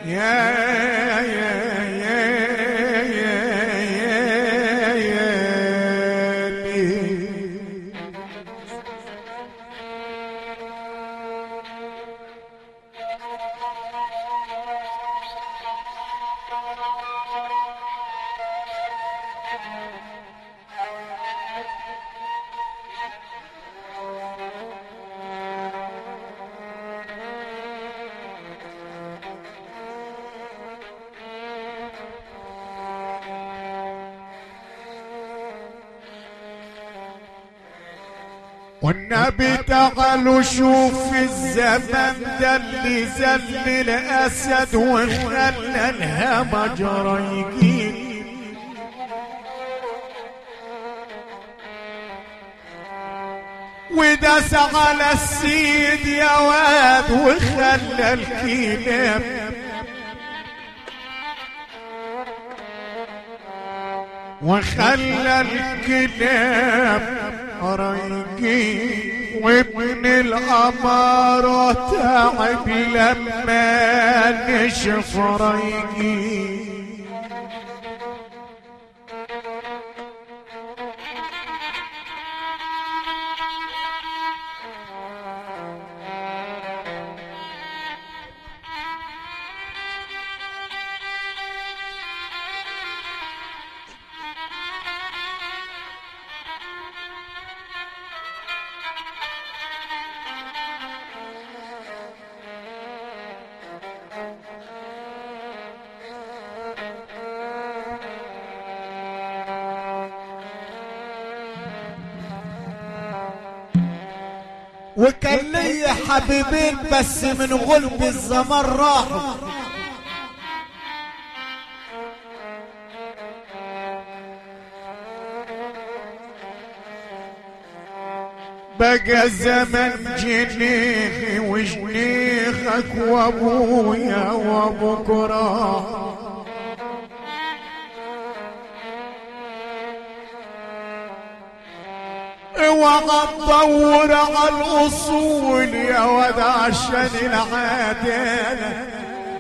يا يا يا يا يا لي والنبي تعالوا شوف الزمن ده اللي زل الاسد وخلى الهمج ريقين وداس على السيد يا واد وخلى الكلاب وخلى الكلاب ريقين وابن الأمارة تعب لما نشف ريقين وكان لي حبيبين بس من غلب الزمان راحوا بقى زمن جنيخي وجنيخك وابويا وابوك راح اوعى تدور على الاصول يا ود عشان العداله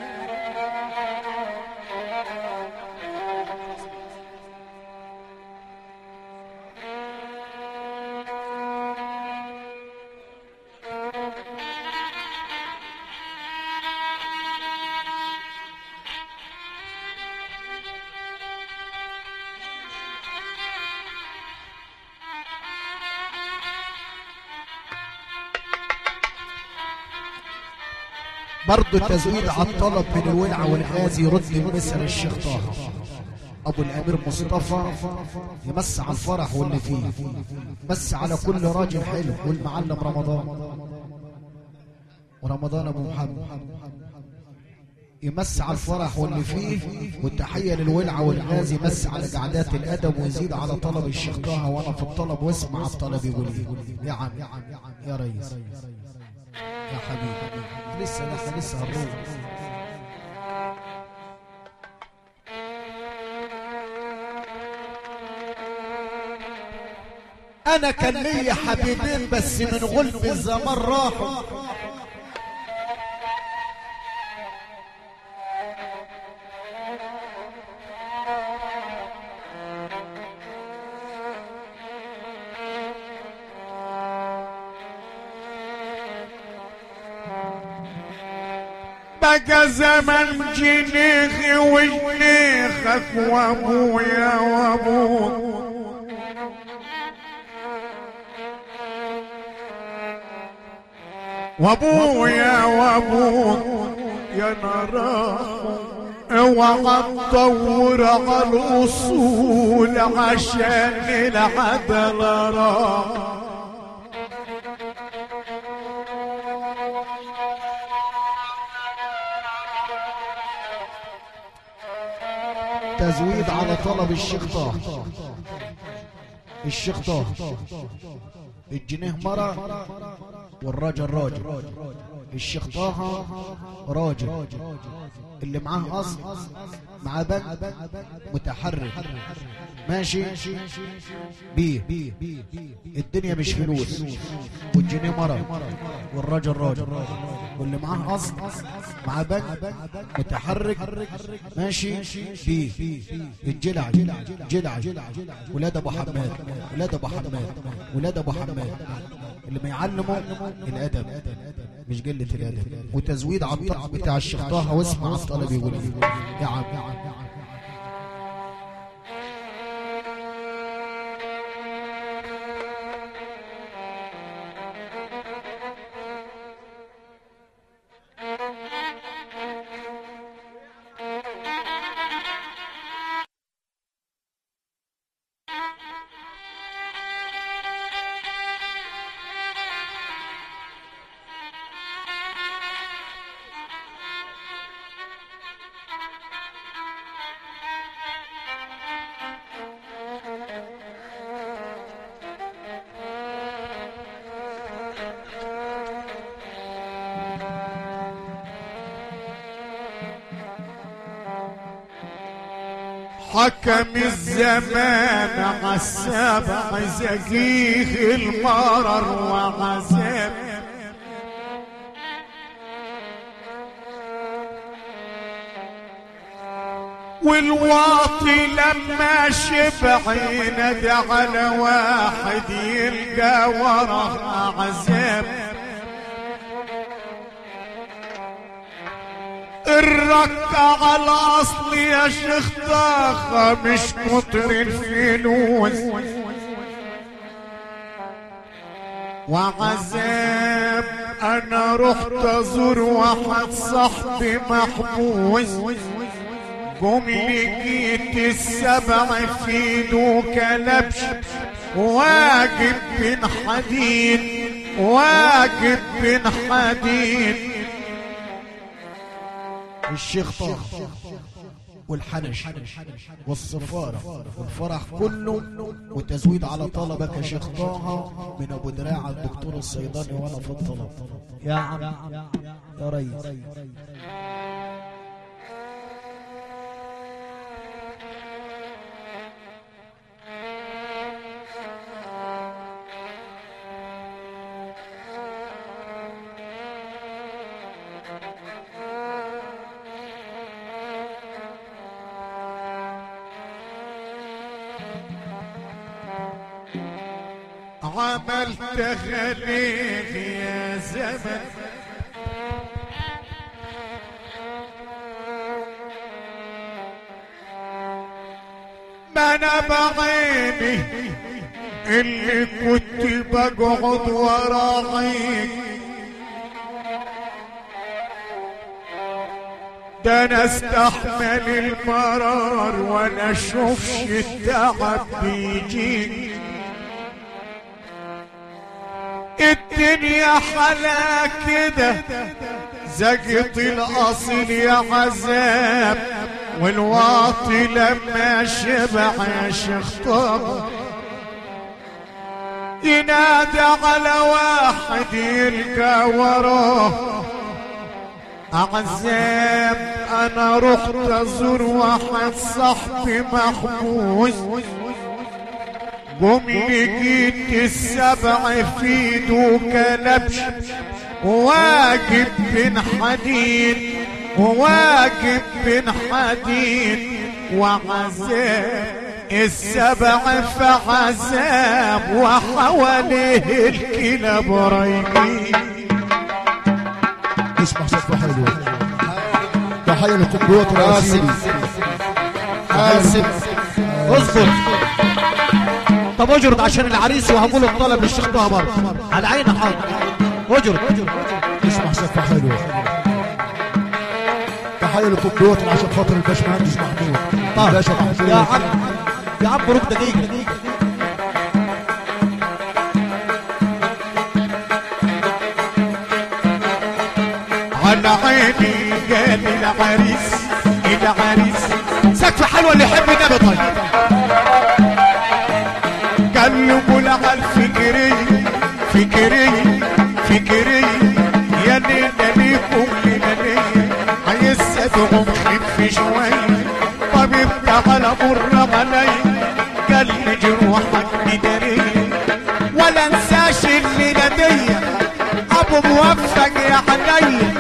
برضه التزويد على الطلب من الولعة والغازي يرد المثل الشيخ طه ابو الامير مصطفى يمس على الفرح واللي فيه مس على كل راجل حلو والمعلم رمضان ورمضان ابو محمد يمس على الفرح واللي فيه والتحيه للولعه والغازي مس على قعدات الادب ويزيد على طلب الشيخ طه وانا في الطلب واسمع الطلب يقول ايه يا عم يا ريس يا حبيبي لسه لسه لسه هنروح انا كان ليا حبيبين بس من غلب الزمان راحوا بقى زمن جنيخي وجنيخك وابويا وابوك وابويا وابوك يا نراه اوعى تدور على الاصول عشان العدل راه تزويد على طلب الشيخ طه الشيخ طه الجنيه مرة والراجل راجل الشيخ طه راجل اللي معاه اصل معاه بنك متحرك ماشي بيه الدنيا مش فلوس والجنيه مرة والراجل راجل واللي معاه قصد معاه بنك متحرك ماشي بيه الجلع جلع ولاد ابو حماد ولاد ابو حماد ولاد ابو حماد اللي ما يعلموا الادب مش قله الادب وتزويد على الطرح بتاع الشيخ طه واسمع الطلب يقول ايه يا عم حكم الزمان عالسبع زقيه المرر وعذاب والواطي لما شبع ينادى على واحد يلقى وراه عذاب الركع على الاصل يا شيخ طاخة مش كتر الفلوس وعذاب انا رحت ازور واحد صاحبي محبوس قوم لقيت السبع في دوك لبش واجب بن حديد واجب بن حديد الشيخ طه والحنش والصفارة والفرح كله وتزويد على طلبك يا شيخ طه من ابو دراع الدكتور الصيدلي وانا في الطلب يا عم يا ريس عملت خليك يا زمن ما انا بعيني اللي كنت بقعد وراعيك ده انا استحمل المرار وانا اشوفش التعب بيجيك الدنيا حلا كده زقط الاصل يا عذاب والواطي لما شبع يا شيخ طب ينادى على واحد يلقى وراه عذاب انا رحت ازور واحد صاحبي محبوس قوم لقيت السبع في دوك لبش واجب بن حديد واجب بن حديد وعذاب السبع فعذاب وحواليه الكلاب رايقين اسمع صفة حلوة تحية لقدوة الرسول حاسب اصبر طب اجرد عشان العريس وهقول الطلب للشيخ طه برضه على عيني حاضر اجرد اسمع صفة حلوة تحية لقدوة عشان خاطر الباشمهندس محمود طه باشا محمود يا عم يا عم روح دقيقة على عيني قال العريس العريس سقف حلوة اللي يحب النبي طيب قلبوا لها الفكري فكري فكري يا ليلة ليكم ليلة عايز ادعم خف شوية طبيب تعالى مر علي قال لي جروحك بدري ولا انساش الليلة دي ابو موفق يا علي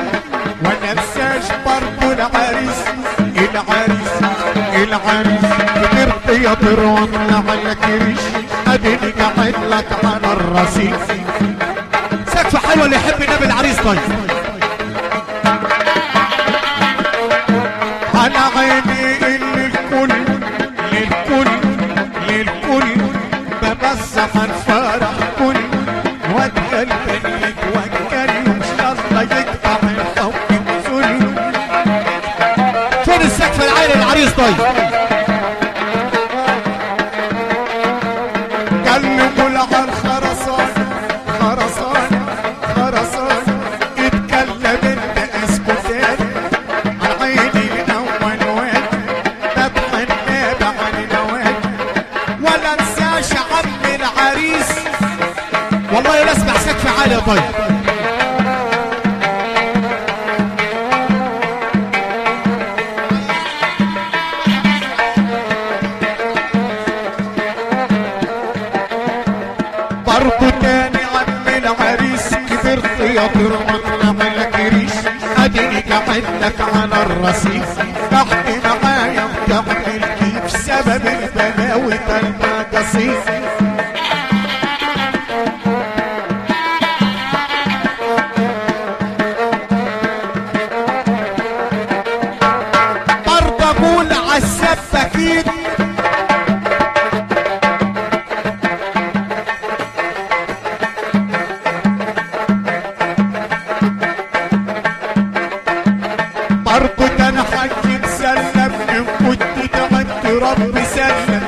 العريس العريس العريس كبرت يا طير واطلع لك ريش اديني قاعد لك على الرصيف سقفة حلوة اللي يحب النبي العريس طيب على عيني للكل للكل للكل بمسح الفرح كل واتكلم يتوكل الله يقطع الحب بذل فين السقف العالي للعريس طيب كلموا لها الخرسان خرسان خرسان اتكلم انت اسكتان عن عيني الاول واد ببقى النابع عن الواد ولا انساش عم العريس والله لا اسمع سقف عالي يا طيب برضو تاني عم العريس كبرت يا طير واطلع لك ريش اديني قاعد لك على الرصيف تحت معايا وتحت الكيف سبب البلاوي ده المقاصيف برضه اقول عالسباكين برضه ده انا حاج مسلم ان كنت دعت ربي سلم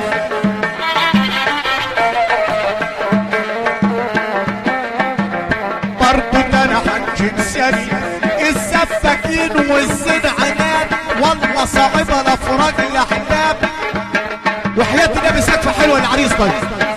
برضه ده انا حاج مسلم السفاكين والزين عناد والله صعبة الافراج الاحلام وحياة النبي سقفة حلوة للعريس طيب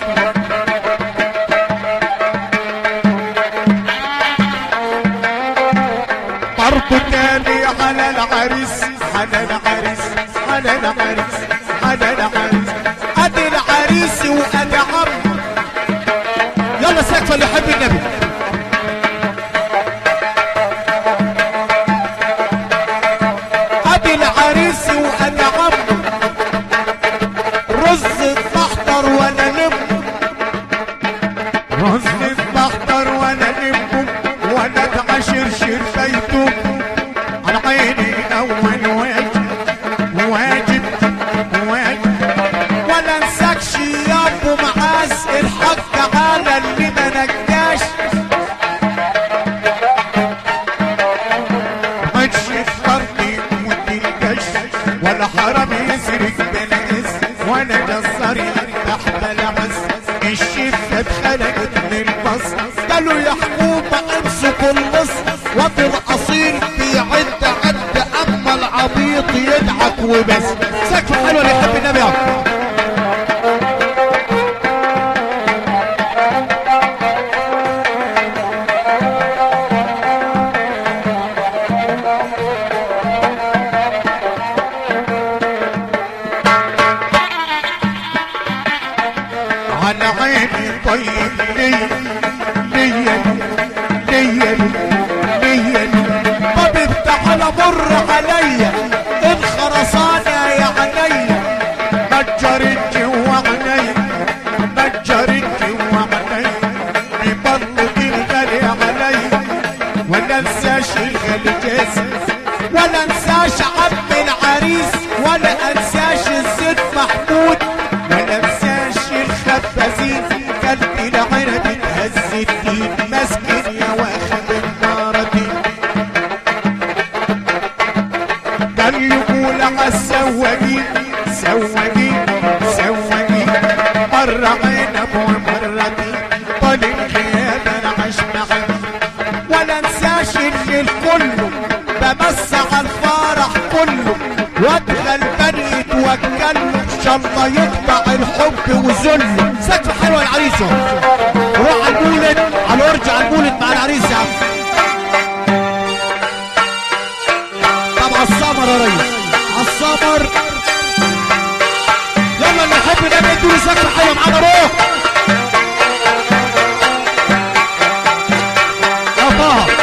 برضه تاني على العريس على العريس على العريس على العريس ادي العريس وادي عم يلا سقفة اللي يحب النبي ادي العريس وادي عم رز بحضر وانا لم رز بحضر وانا لم وانا اتعشر شر بيته على عيني اول واجب واجب واجب ولا انساكش يا ابو معاذ الحق على اللي ما نجاش ماتش فرقي وتلقاش ولا حرام يسرق بالعز ولا جزار تحت العز الشفة اتخلقت من البصر قالوا يا حكومة امسكوا اللص وفي الاصيل بيعد عد اما العبيط يدعك وبس سقفة حلوة اللي يحب النبي يا عم. على عيني طيب ليا ليا ليا ليا طب انت على مر عليا الخرسانة يا عليا متجرت جوا عينيا متجرت جوا عينيا يبلط الغالي عليا ولا انساش الغالي جاسم ولا انساش عم العريس ولا انساش الزيت محمود ولا انساش الخبازين قلبي العرب اتهز الدين مسكن يا واخد النارتين قال يقول عالسواقين سواقين سواقين مرة عنب ومرتين طال الغياب انا عاش معاه ولا انساش ان الكل بمسع الفرح كله وادخل بني يتوكل ان شاء الله يقطع الحب وذله سقفة حلوة للعريس يا عم. روح على المولد على الورج على المولد مع العريس يا عم طب على السمر يا ريس على السمر يلا اللي يحب النبي ادوا سقفة حلوة معانا روح يا طه